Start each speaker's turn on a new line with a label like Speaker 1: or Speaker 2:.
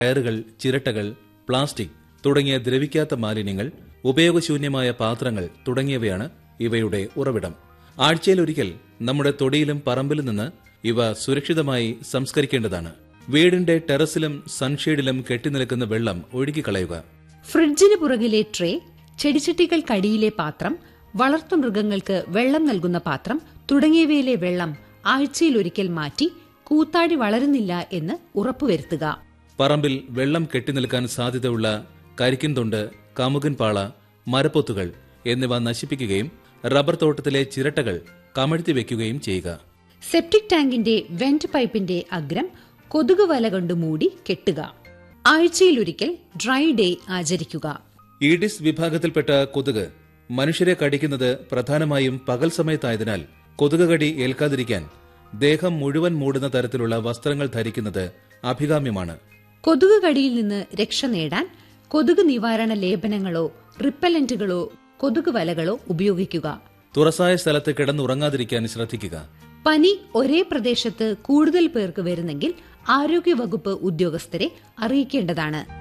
Speaker 1: ടയറുകൾ ചിരട്ടകൾ പ്ലാസ്റ്റിക് തുടങ്ങിയ ദ്രവിക്കാത്ത മാലിന്യങ്ങൾ ഉപയോഗശൂന്യമായ പാത്രങ്ങൾ തുടങ്ങിയവയാണ് ഇവയുടെ ഉറവിടം ആഴ്ചയിലൊരിക്കൽ നമ്മുടെ തൊടിയിലും പറമ്പിലും നിന്ന് ഇവ സുരക്ഷിതമായി സംസ്കരിക്കേണ്ടതാണ് വീടിന്റെ ടെറസിലും സൺഷെയ്ഡിലും കെട്ടിനിൽക്കുന്ന വെള്ളം ഒഴുകിക്കളയുക
Speaker 2: ഫ്രിഡ്ജിന് പുറകിലെ ട്രേ ചെടിച്ചട്ടികൾക്കടിയിലെ പാത്രം വളർത്തുമൃഗങ്ങൾക്ക് വെള്ളം നൽകുന്ന പാത്രം തുടങ്ങിയവയിലെ വെള്ളം ആഴ്ചയിലൊരിക്കൽ മാറ്റി കൂത്താടി വളരുന്നില്ല എന്ന് ഉറപ്പുവരുത്തുക
Speaker 1: പറമ്പിൽ വെള്ളം കെട്ടിനിൽക്കാൻ സാധ്യതയുള്ള കരിക്കിൻ തൊണ്ട് കമുകൻ പാള മരപ്പൊത്തുകൾ എന്നിവ നശിപ്പിക്കുകയും റബ്ബർ തോട്ടത്തിലെ ചിരട്ടകൾ കമഴ്ത്തി വെക്കുകയും ചെയ്യുക
Speaker 2: സെപ്റ്റിക് ടാങ്കിന്റെ വെന്റ് പൈപ്പിന്റെ അഗ്രം കൊതുക് വല കൊണ്ട് മൂടി കെട്ടുക ആഴ്ചയിലൊരിക്കൽ ഡ്രൈ ഡേ ആചരിക്കുക
Speaker 1: ഈഡിസ് വിഭാഗത്തിൽപ്പെട്ട കൊതുക് മനുഷ്യരെ കടിക്കുന്നത് പ്രധാനമായും പകൽ സമയത്തായതിനാൽ കൊതുക് കടി ഏൽക്കാതിരിക്കാൻ ദേഹം മുഴുവൻ മൂടുന്ന തരത്തിലുള്ള വസ്ത്രങ്ങൾ ധരിക്കുന്നത് അഭികാമ്യമാണ്
Speaker 2: കൊതുക് കടിയിൽ നിന്ന് രക്ഷ നേടാൻ കൊതുക് നിവാരണ ലേപനങ്ങളോ റിപ്പലന്റുകളോ കൊതുക് വലകളോ ഉപയോഗിക്കുക
Speaker 1: തുറസായ സ്ഥലത്ത് കിടന്നുറങ്ങാതിരിക്കാൻ ശ്രദ്ധിക്കുക
Speaker 2: പനി ഒരേ പ്രദേശത്ത് കൂടുതൽ പേർക്ക് വരുന്നെങ്കിൽ ആരോഗ്യവകുപ്പ് ഉദ്യോഗസ്ഥരെ അറിയിക്കേണ്ടതാണ്